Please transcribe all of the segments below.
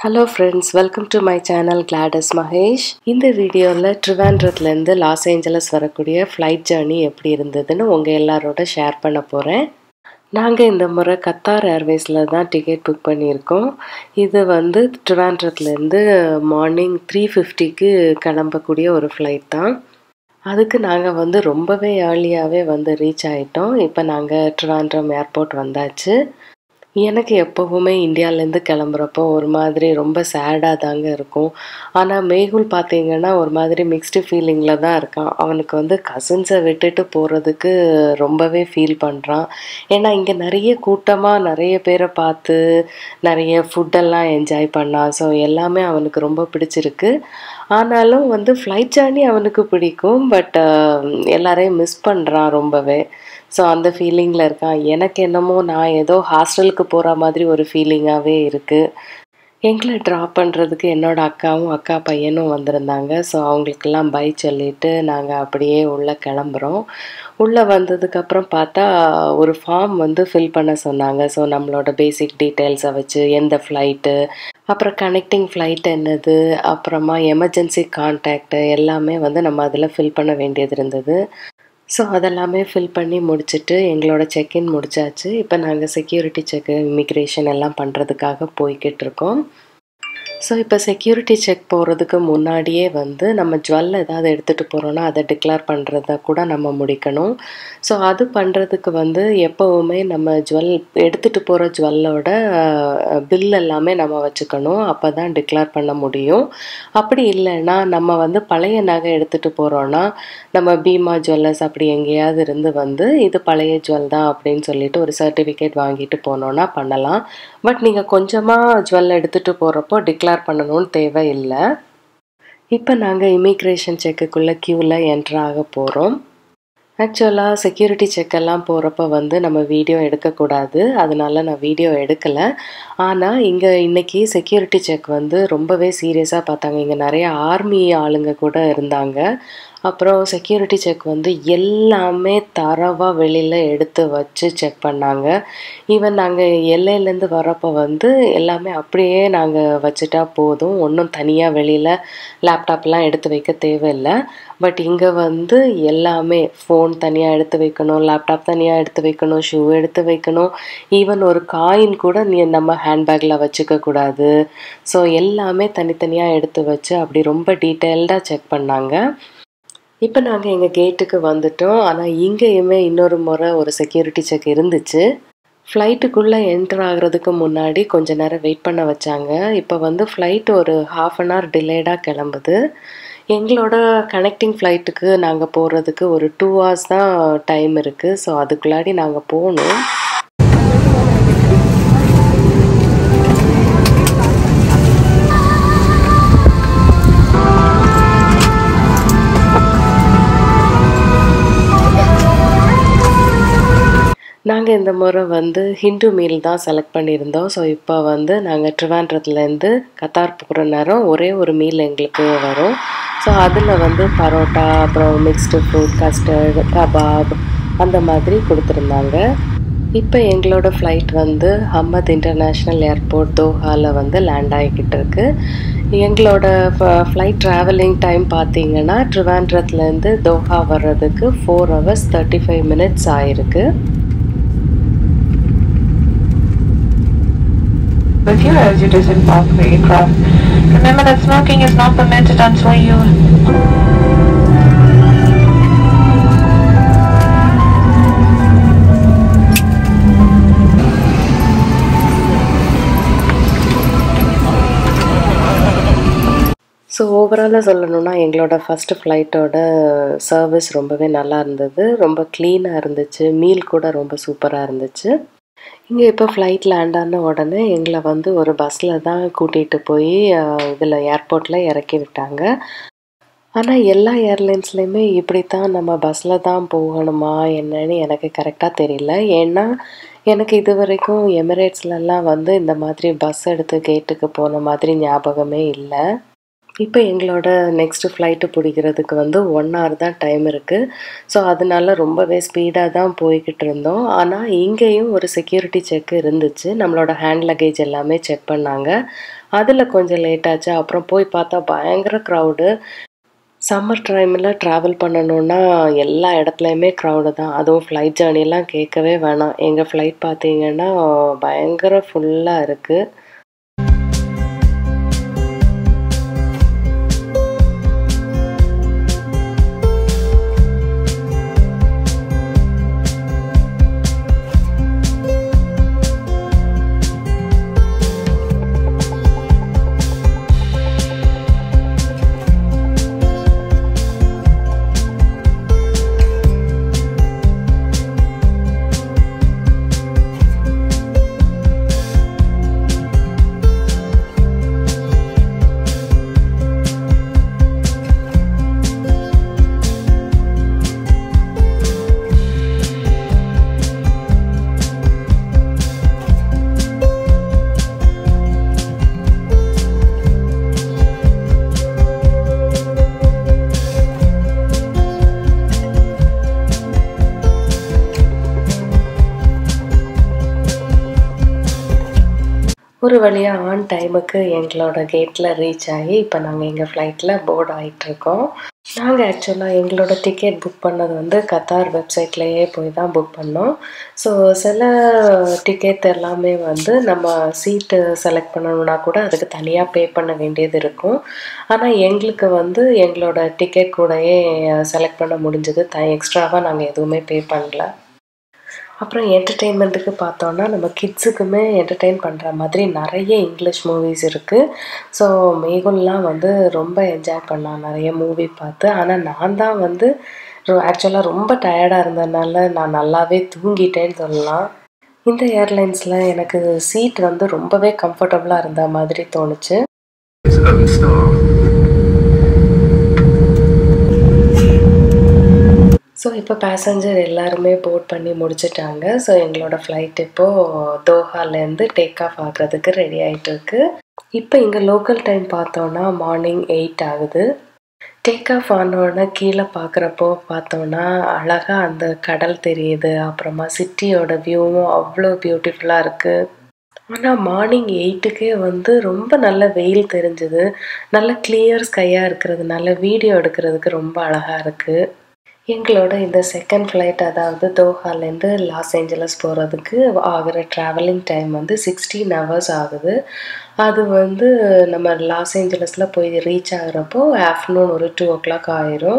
Hello friends welcome to my channel Gladys Mahesh இந்த வீடியோவில் ட்ரிவாண்ட்ரத்துலேருந்து லாஸ் ஏஞ்சலஸ் வரக்கூடிய ஃப்ளைட் ஜேர்னி எப்படி இருந்ததுன்னு உங்கள் எல்லாரோட ஷேர் பண்ண போகிறேன் நாங்கள் இந்த முறை கத்தார் ஏர்வேஸில் தான் டிக்கெட் புக் பண்ணியிருக்கோம் இது வந்து ட்ரிவாண்ட்ரத்துலேருந்து மார்னிங் த்ரீ ஃபிஃப்டிக்கு கிளம்பக்கூடிய ஒரு ஃப்ளைட் தான் அதுக்கு நாங்கள் வந்து ரொம்பவே ஏர்லியாகவே வந்து ரீச் ஆகிட்டோம் இப்போ நாங்கள் ட்ரிவாண்ட்ரம் ஏர்போர்ட் வந்தாச்சு எனக்கு எப்போவுமே இந்தியாவிலேருந்து கிளம்புறப்போ ஒரு மாதிரி ரொம்ப சேடாக தாங்க இருக்கும் ஆனால் மேகுல் பார்த்தீங்கன்னா ஒரு மாதிரி மிக்ஸ்டு ஃபீலிங்கில் தான் இருக்கான் அவனுக்கு வந்து கசின்ஸை விட்டுட்டு போகிறதுக்கு ரொம்பவே ஃபீல் பண்ணுறான் ஏன்னா இங்கே நிறைய கூட்டமாக நிறைய பேரை பார்த்து நிறைய ஃபுட்டெல்லாம் என்ஜாய் பண்ணான் ஸோ எல்லாமே அவனுக்கு ரொம்ப பிடிச்சிருக்கு ஆனாலும் வந்து ஃப்ளைட் ஜேர்னி அவனுக்கு பிடிக்கும் பட் எல்லாரையும் மிஸ் பண்ணுறான் ரொம்பவே ஸோ அந்த ஃபீலிங்கில் இருக்கான் எனக்கு என்னமோ நான் ஏதோ ஹாஸ்டலுக்கு போகிற மாதிரி ஒரு ஃபீலிங்காகவே இருக்குது எங்களை ட்ராப் பண்ணுறதுக்கு என்னோடய அக்காவும் அக்கா பையனும் வந்திருந்தாங்க ஸோ அவங்களுக்கெல்லாம் பை சொல்லிவிட்டு நாங்கள் அப்படியே உள்ளே கிளம்புறோம் உள்ளே வந்ததுக்கப்புறம் பார்த்தா ஒரு ஃபார்ம் வந்து ஃபில் பண்ண சொன்னாங்க ஸோ நம்மளோட பேசிக் டீட்டெயில்ஸை வச்சு எந்த ஃப்ளைட்டு அப்புறம் கனெக்டிங் ஃப்ளைட் என்னது அப்புறமா எமர்ஜென்சி கான்டாக்டு எல்லாமே வந்து நம்ம அதில் ஃபில் பண்ண வேண்டியது இருந்தது ஸோ அதெல்லாமே ஃபில் பண்ணி முடிச்சுட்டு எங்களோட செக்இன் முடிச்சாச்சு இப்போ நாங்கள் செக்யூரிட்டி செக்கு இமிக்ரேஷன் எல்லாம் பண்ணுறதுக்காக போய்கிட்டு இருக்கோம் ஸோ இப்போ செக்யூரிட்டி செக் போகிறதுக்கு முன்னாடியே வந்து நம்ம ஜுவல் ஏதாவது எடுத்துகிட்டு போகிறோன்னா அதை டிக்ளேர் பண்ணுறத கூட நம்ம முடிக்கணும் ஸோ அது பண்ணுறதுக்கு வந்து எப்போவுமே நம்ம ஜுவல் எடுத்துகிட்டு போகிற ஜுவல்லோட பில் எல்லாமே நம்ம வச்சுக்கணும் அப்போ தான் டிக்ளேர் பண்ண முடியும் அப்படி இல்லைன்னா நம்ம வந்து பழைய நகை எடுத்துகிட்டு போகிறோன்னா நம்ம பீமா ஜுவல்லர்ஸ் அப்படி எங்கேயாவது இருந்து வந்து இது பழைய ஜுவல் தான் அப்படின்னு சொல்லிட்டு ஒரு சர்டிஃபிகேட் வாங்கிட்டு போனோன்னா பண்ணலாம் பட் நீங்கள் கொஞ்சமாக ஜுவல் எடுத்துகிட்டு போகிறப்போ டிக்ளேர் பண்ணணும்னு தேவையில்லை இப்போ நாங்கள் இமிக்ரேஷன் செக்குக்குள்ளே க்யூவில் என்ட்ரு ஆக போகிறோம் ஆக்சுவலாக செக்யூரிட்டி செக்கெல்லாம் போகிறப்ப வந்து நம்ம வீடியோ எடுக்கக்கூடாது அதனால நான் வீடியோ எடுக்கலை ஆனால் இங்கே இன்றைக்கி செக்யூரிட்டி செக் வந்து ரொம்பவே சீரியஸாக பார்த்தாங்க இங்கே நிறைய ஆர்மி ஆளுங்க கூட இருந்தாங்க அப்புறம் செக்யூரிட்டி செக் வந்து எல்லாமே தரவாக வெளியில் எடுத்து வச்சு செக் பண்ணாங்க ஈவன் நாங்கள் எல்லையிலேருந்து வரப்போ வந்து எல்லாமே அப்படியே நாங்கள் வச்சுட்டா போதும் ஒன்றும் தனியாக வெளியில் லேப்டாப்லாம் எடுத்து வைக்க தேவையில்லை பட் இங்கே வந்து எல்லாமே ஃபோன் தனியாக எடுத்து வைக்கணும் லேப்டாப் தனியாக எடுத்து வைக்கணும் ஷூ எடுத்து வைக்கணும் ஈவன் ஒரு காயின் கூட நீ நம்ம ஹேண்ட்பேக்கில் வச்சுக்க கூடாது ஸோ எல்லாமே தனித்தனியாக எடுத்து வச்சு அப்படி ரொம்ப டீட்டெயில்டாக செக் பண்ணாங்க இப்போ நாங்கள் எங்கள் கேட்டுக்கு வந்துட்டோம் ஆனால் இங்கேயுமே இன்னொரு முறை ஒரு செக்யூரிட்டி செக் இருந்துச்சு ஃப்ளைட்டுக்குள்ளே என்டர் ஆகிறதுக்கு முன்னாடி கொஞ்ச நேரம் வெயிட் பண்ண வச்சாங்க இப்போ வந்து ஃப்ளைட் ஒரு ஹாஃப் அன் ஹவர் டிலேடாக கிளம்புது எங்களோட கனெக்டிங் ஃப்ளைட்டுக்கு நாங்கள் போகிறதுக்கு ஒரு டூ ஹவர்ஸ் தான் டைம் இருக்குது ஸோ அதுக்குள்ளாடி நாங்கள் போகணும் நாங்கள் இந்த முறை வந்து ஹிந்து மீல் தான் செலக்ட் பண்ணியிருந்தோம் ஸோ இப்போ வந்து நாங்கள் ட்ரிவாண்ட்ரத்துலேருந்து கத்தார் போகிற நேரம் ஒரே ஒரு மீல் எங்களுக்கு வரும் ஸோ அதில் வந்து பரோட்டா அப்புறம் மிக்ஸ்டு ஃப்ரூட் கஸ்டர்ட் கபாப் அந்த மாதிரி கொடுத்துருந்தாங்க இப்போ எங்களோட ஃப்ளைட் வந்து ஹம்மத் இன்டர்நேஷ்னல் ஏர்போர்ட் தோஹாவில் வந்து லேண்ட் ஆகிக்கிட்டு இருக்கு எங்களோட ஃப்ளைட் ட்ராவலிங் டைம் பார்த்தீங்கன்னா ட்ரிவாண்ட்ரத்துலேருந்து தோஹா வர்றதுக்கு four hours thirty five minutes ஆயிருக்கு with you as you disembark the aircraft. Remember that smoking is not permitted until you... so ஓவராலாக சொல்லணுன்னா எங்களோட ஃபஸ்ட்டு ஃப்ளைட்டோட சர்வீஸ் ரொம்பவே நல்லா இருந்தது ரொம்ப க்ளீனாக இருந்துச்சு மீல் கூட ரொம்ப சூப்பராக இருந்துச்சு இங்கே இப்போ ஃப்ளைட் லேண்ட் ஆன உடனே எங்களை வந்து ஒரு பஸ்ஸில் தான் கூட்டிகிட்டு போய் இதில் ஏர்போர்ட்டில் இறக்கி விட்டாங்க ஆனால் எல்லா ஏர்லைன்ஸ்லேயுமே இப்படி தான் நம்ம பஸ்ஸில் தான் போகணுமா என்னன்னு எனக்கு கரெக்டாக தெரியல ஏன்னா எனக்கு இது வரைக்கும் எமிரேட்ஸ்லலாம் வந்து இந்த மாதிரி பஸ் எடுத்து கேட்டுக்கு போன மாதிரி ஞாபகமே இல்லை இப்போ எங்களோட நெக்ஸ்ட்டு ஃப்ளைட்டு பிடிக்கிறதுக்கு வந்து ஒன் ஹவர் தான் டைம் இருக்குது ஸோ அதனால ரொம்பவே ஸ்பீடாக தான் போய்கிட்டு இருந்தோம் ஆனால் இங்கேயும் ஒரு செக்யூரிட்டி செக் இருந்துச்சு நம்மளோட ஹேண்ட் லக்கேஜ் எல்லாமே செக் பண்ணாங்க அதில் கொஞ்சம் லேட் ஆச்சு அப்புறம் போய் பார்த்தா பயங்கர க்ரௌடு சம்மர் டைமில் ட்ராவல் பண்ணணுன்னா எல்லா இடத்துலையுமே க்ரௌடு தான் அதுவும் ஃப்ளைட் ஜேர்னிலாம் கேட்கவே வேணாம் எங்கள் ஃப்ளைட் பார்த்தீங்கன்னா பயங்கர ஃபுல்லாக இருக்குது ஒரு வழியாக ஆன் டைமுக்கு எங்களோட கேட்டில் ரீச் ஆகி இப்போ நாங்கள் எங்கள் ஃப்ளைட்டில் போர்ட் ஆகிட்டுருக்கோம் நாங்கள் ஆக்சுவலாக எங்களோட டிக்கெட் புக் பண்ணது வந்து கத்தார் வெப்சைட்லேயே போய் தான் புக் பண்ணோம் ஸோ சில டிக்கெட் எல்லாமே வந்து நம்ம சீட்டு செலக்ட் பண்ணணும்னா கூட அதுக்கு தனியாக பே பண்ண வேண்டியது இருக்கும் ஆனால் எங்களுக்கு வந்து எங்களோட டிக்கெட் கூடயே செலக்ட் பண்ண முடிஞ்சது த எக்ஸ்ட்ராவாக நாங்கள் எதுவுமே பே பண்ணல அப்புறம் என்டர்டெயின்மெண்ட்டுக்கு பார்த்தோன்னா நம்ம கிட்ஸுக்குமே என்டர்டெயின் பண்ணுற மாதிரி நிறைய இங்கிலீஷ் மூவிஸ் இருக்குது ஸோ மேகுல்லாம் வந்து ரொம்ப என்ஜாய் பண்ணான் நிறைய மூவி பார்த்து ஆனால் நான் தான் வந்து ஆக்சுவலாக ரொம்ப டயர்டாக இருந்ததுனால நான் நல்லாவே தூங்கிட்டேன்னு சொல்லலாம் இந்த ஏர்லைன்ஸில் எனக்கு சீட் வந்து ரொம்பவே கம்ஃபர்டபுளாக இருந்த மாதிரி தோணுச்சு its own star. ஸோ இப்போ பேசஞ்சர் எல்லாருமே போர்ட் பண்ணி முடிச்சிட்டாங்க ஸோ எங்களோட ஃப்ளைட் இப்போது தோஹாலேருந்து டேக் ஆஃப் ஆகிறதுக்கு ரெடி ஆகிட்டு இருக்கு இப்போ இங்கே லோக்கல் டைம் பார்த்தோன்னா மார்னிங் எயிட் ஆகுது டேக் ஆஃப் ஆனோடனே கீழே பார்க்குறப்போ பார்த்தோன்னா அழகாக அந்த கடல் தெரியுது அப்புறமா சிட்டியோட வியூவும் அவ்வளோ பியூட்டிஃபுல்லாக இருக்குது ஆனால் மார்னிங் எயிட்டுக்கே வந்து ரொம்ப நல்ல வெயில் தெரிஞ்சுது நல்ல கிளியர் ஸ்கையாக இருக்கிறதுனால வீடியோ எடுக்கிறதுக்கு ரொம்ப அழகாக இருக்குது எங்களோட இந்த செகண்ட் ஃப்ளைட் அதாவது தோஹாலேருந்து லாஸ் ஏஞ்சலஸ் போகிறதுக்கு ஆகிற ட்ராவலிங் டைம் வந்து சிக்ஸ்டீன் ஹவர்ஸ் ஆகுது அது வந்து நம்ம லாஸ் ஏஞ்சலஸில் போய் ரீச் ஆகிறப்போ ஆஃப்டர்நூன் ஒரு டூ ஓ கிளாக் ஆயிரும்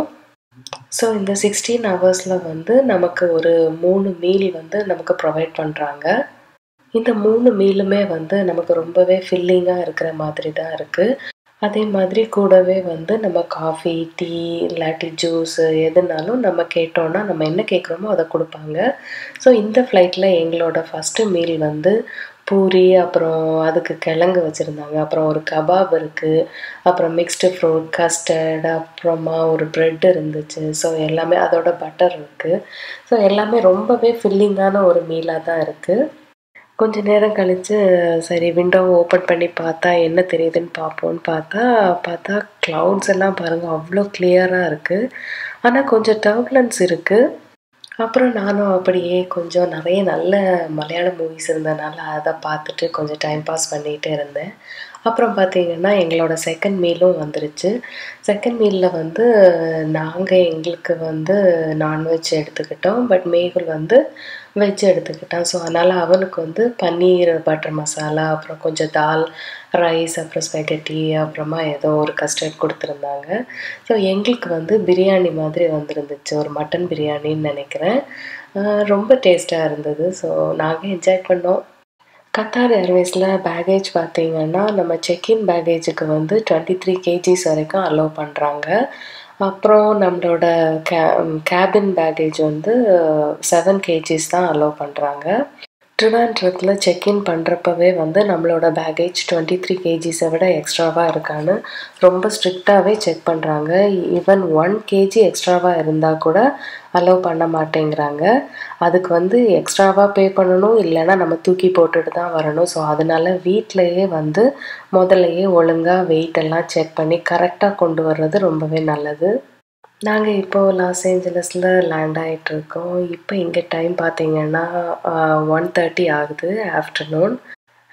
ஸோ இந்த சிக்ஸ்டீன் ஹவர்ஸில் வந்து நமக்கு ஒரு மூணு மீல் வந்து நமக்கு ப்ரொவைட் பண்ணுறாங்க இந்த மூணு மீலுமே வந்து நமக்கு ரொம்பவே ஃபில்லிங்காக இருக்கிற மாதிரி தான் இருக்குது அதே மாதிரி கூடவே வந்து நம்ம காஃபி டீ இல்லாட்டி ஜூஸு எதுனாலும் நம்ம கேட்டோன்னா நம்ம என்ன கேட்குறோமோ அதை கொடுப்பாங்க ஸோ இந்த ஃப்ளைட்டில் எங்களோட ஃபஸ்ட்டு மீல் வந்து பூரி அப்புறம் அதுக்கு கிழங்கு வச்சுருந்தாங்க அப்புறம் ஒரு கபாப் இருக்குது அப்புறம் மிக்ஸ்டு ஃப்ரூட் கஸ்டர்ட் அப்புறமா ஒரு ப்ரெட் இருந்துச்சு ஸோ எல்லாமே அதோட பட்டர் இருக்குது ஸோ எல்லாமே ரொம்பவே ஃபில்லிங்கான ஒரு மீலாக தான் இருக்குது கொஞ்ச நேரம் கழித்து சரி விண்டோவை ஓப்பன் பண்ணி பார்த்தா என்ன தெரியுதுன்னு பார்ப்போன்னு பார்த்தா பார்த்தா க்ளவுட்ஸ் எல்லாம் பாருங்கள் அவ்வளோ கிளியராக இருக்குது ஆனால் கொஞ்சம் டர்புலன்ஸ் இருக்குது அப்புறம் நானும் அப்படியே கொஞ்சம் நிறைய நல்ல மலையாள மூவிஸ் இருந்ததுனால அதை பார்த்துட்டு கொஞ்சம் டைம் பாஸ் பண்ணிகிட்டே இருந்தேன் அப்புறம் பார்த்தீங்கன்னா எங்களோட செகண்ட் மீலும் வந்துருச்சு செகண்ட் மீலில் வந்து நாங்கள் எங்களுக்கு வந்து நான்வெஜ் எடுத்துக்கிட்டோம் பட் மேகுல் வந்து வெஜ் எடுத்துக்கிட்டான் ஸோ அதனால் அவனுக்கு வந்து பன்னீர் பட்டர் மசாலா அப்புறம் கொஞ்சம் தால் ரைஸ் அப்புறம் ஸ்பெகட்டி அப்புறமா ஏதோ ஒரு கஸ்டர்ட் கொடுத்துருந்தாங்க ஸோ எங்களுக்கு வந்து பிரியாணி மாதிரி வந்திருந்துச்சு ஒரு மட்டன் பிரியாணின்னு நினைக்கிறேன் ரொம்ப டேஸ்ட்டாக இருந்தது ஸோ நாங்கள் என்ஜாய் பண்ணோம் கத்தார் ஏர்வேஸில் பேகேஜ் பார்த்தீங்கன்னா நம்ம செக்இன் பேகேஜுக்கு வந்து டுவெண்ட்டி த்ரீ கேஜிஸ் வரைக்கும் அலோவ் பண்ணுறாங்க அப்புறம் நம்மளோட கே கேபின் பேகேஜ் வந்து செவன் கேஜிஸ் தான் அலோவ் பண்ணுறாங்க ட்ரிவாண்ட்ரத்தில் செக்இன் பண்ணுறப்பவே வந்து நம்மளோட பேகேஜ் டுவெண்ட்டி த்ரீ கேஜிஸை விட எக்ஸ்ட்ராவாக இருக்கான்னு ரொம்ப ஸ்ட்ரிக்டாகவே செக் பண்ணுறாங்க ஈவன் ஒன் கேஜி எக்ஸ்ட்ராவாக இருந்தால் கூட அலோவ் பண்ண மாட்டேங்கிறாங்க அதுக்கு வந்து எக்ஸ்ட்ராவாக பே பண்ணணும் இல்லைன்னா நம்ம தூக்கி போட்டுட்டு தான் வரணும் ஸோ அதனால வீட்டிலையே வந்து முதல்லையே ஒழுங்காக வெயிட் எல்லாம் செக் பண்ணி கரெக்டாக கொண்டு வர்றது ரொம்பவே நல்லது நாங்கள் இப்போது லாஸ் ஏஞ்சலஸில் லேண்ட் ஆகிட்ருக்கோம் இப்போ இங்கே டைம் பார்த்தீங்கன்னா ஒன் தேர்ட்டி ஆகுது ஆஃப்டர்நூன்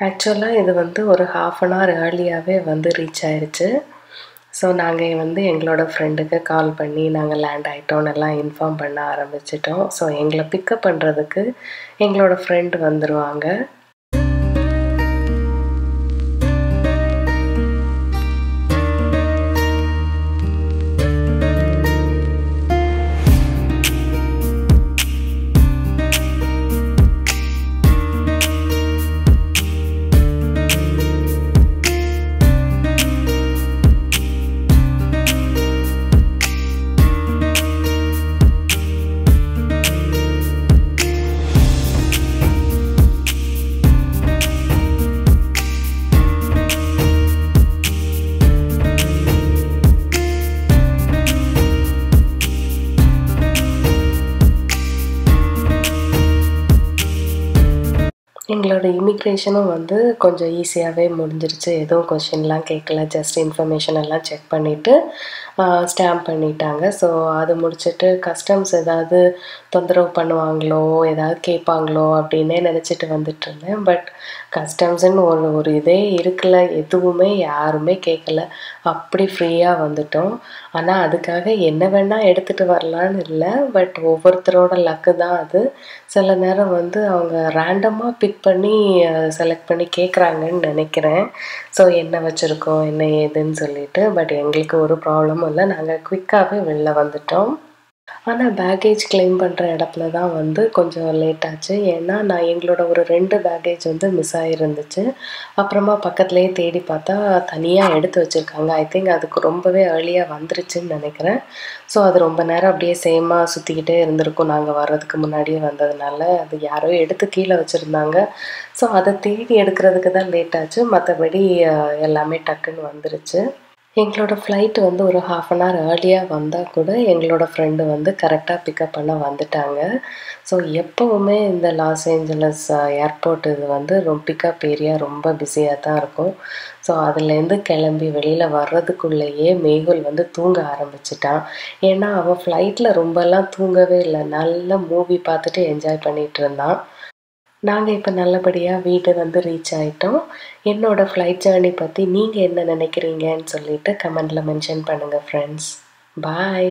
ஆக்சுவலாக இது வந்து ஒரு ஹாஃப் அன் ஹவர் ஏர்லியாகவே வந்து ரீச் ஆயிருச்சு ஸோ நாங்கள் வந்து எங்களோட ஃப்ரெண்டுக்கு கால் பண்ணி நாங்கள் லேண்ட் ஆகிட்டோன்னு எல்லாம் இன்ஃபார்ம் பண்ண ஆரம்பிச்சிட்டோம் ஸோ எங்களை பிக்கப் பண்ணுறதுக்கு எங்களோட ஃப்ரெண்டு வந்துடுவாங்க எங்களோட இமிக்ரேஷனும் வந்து கொஞ்சம் ஈஸியாகவே முடிஞ்சிருச்சு எதுவும் கொஷின்லாம் கேட்கல ஜஸ்ட் இன்ஃபர்மேஷன் எல்லாம் செக் பண்ணிவிட்டு ஸ்டாம்ப் பண்ணிட்டாங்க ஸோ அது முடிச்சுட்டு கஸ்டம்ஸ் ஏதாவது தொந்தரவு பண்ணுவாங்களோ ஏதாவது கேட்பாங்களோ அப்படின்னே நினச்சிட்டு வந்துட்டு இருந்தேன் பட் கஸ்டம்ஸ்ன்னு ஒரு ஒரு இதே இருக்கல எதுவுமே யாருமே கேட்கல அப்படி ஃப்ரீயாக வந்துட்டோம் ஆனால் அதுக்காக என்ன வேணால் எடுத்துகிட்டு வரலான்னு இல்லை பட் ஒவ்வொருத்தரோட லக்கு தான் அது சில நேரம் வந்து அவங்க ரேண்டமாக பிக் பண்ணி செலக்ட் பண்ணி கேட்குறாங்கன்னு நினைக்கிறேன் ஸோ என்ன வச்சுருக்கோம் என்ன ஏதுன்னு சொல்லிட்டு பட் எங்களுக்கு ஒரு ப்ராப்ளமும் இல்லை நாங்கள் குவிக்காகவே வெளில வந்துட்டோம் ஆனால் பேக்கேஜ் கிளைம் பண்ணுற இடத்துல தான் வந்து கொஞ்சம் லேட் ஆச்சு ஏன்னா நான் எங்களோட ஒரு ரெண்டு பேக்கேஜ் வந்து மிஸ் ஆகிருந்துச்சு அப்புறமா பக்கத்துலேயே தேடி பார்த்தா தனியாக எடுத்து வச்சுருக்காங்க ஐ திங்க் அதுக்கு ரொம்பவே ஏர்லியாக வந்துருச்சுன்னு நினைக்கிறேன் ஸோ அது ரொம்ப நேரம் அப்படியே சேமாக சுற்றிக்கிட்டே இருந்திருக்கும் நாங்கள் வர்றதுக்கு முன்னாடியே வந்ததுனால அது யாரோ எடுத்து கீழே வச்சுருந்தாங்க ஸோ அதை தேடி எடுக்கிறதுக்கு தான் லேட் ஆச்சு மற்றபடி எல்லாமே டக்குன்னு வந்துருச்சு எங்களோட ஃப்ளைட் வந்து ஒரு ஹாஃப் அன் ஹவர் ஏர்லியாக வந்தால் கூட எங்களோட ஃப்ரெண்டு வந்து கரெக்டாக பிக்கப் பண்ண வந்துட்டாங்க ஸோ எப்போவுமே இந்த லாஸ் ஏஞ்சலஸ் ஏர்போர்ட் இது வந்து ரொம்ப பிக்கப் ஏரியா ரொம்ப பிஸியாக தான் இருக்கும் ஸோ அதுலேருந்து கிளம்பி வெளியில் வர்றதுக்குள்ளேயே மேகுல் வந்து தூங்க ஆரம்பிச்சிட்டான் ஏன்னா அவன் ஃப்ளைட்டில் ரொம்பலாம் தூங்கவே இல்லை நல்ல மூவி பார்த்துட்டு என்ஜாய் பண்ணிகிட்டு இருந்தான் நாங்கள் இப்போ நல்லபடியாக வீடு வந்து ரீச் ஆகிட்டோம் என்னோடய ஃப்ளைட் ஜேர்னி பற்றி நீங்கள் என்ன நினைக்கிறீங்கன்னு சொல்லிட்டு கமெண்டில் மென்ஷன் பண்ணுங்கள் ஃப்ரெண்ட்ஸ் பாய்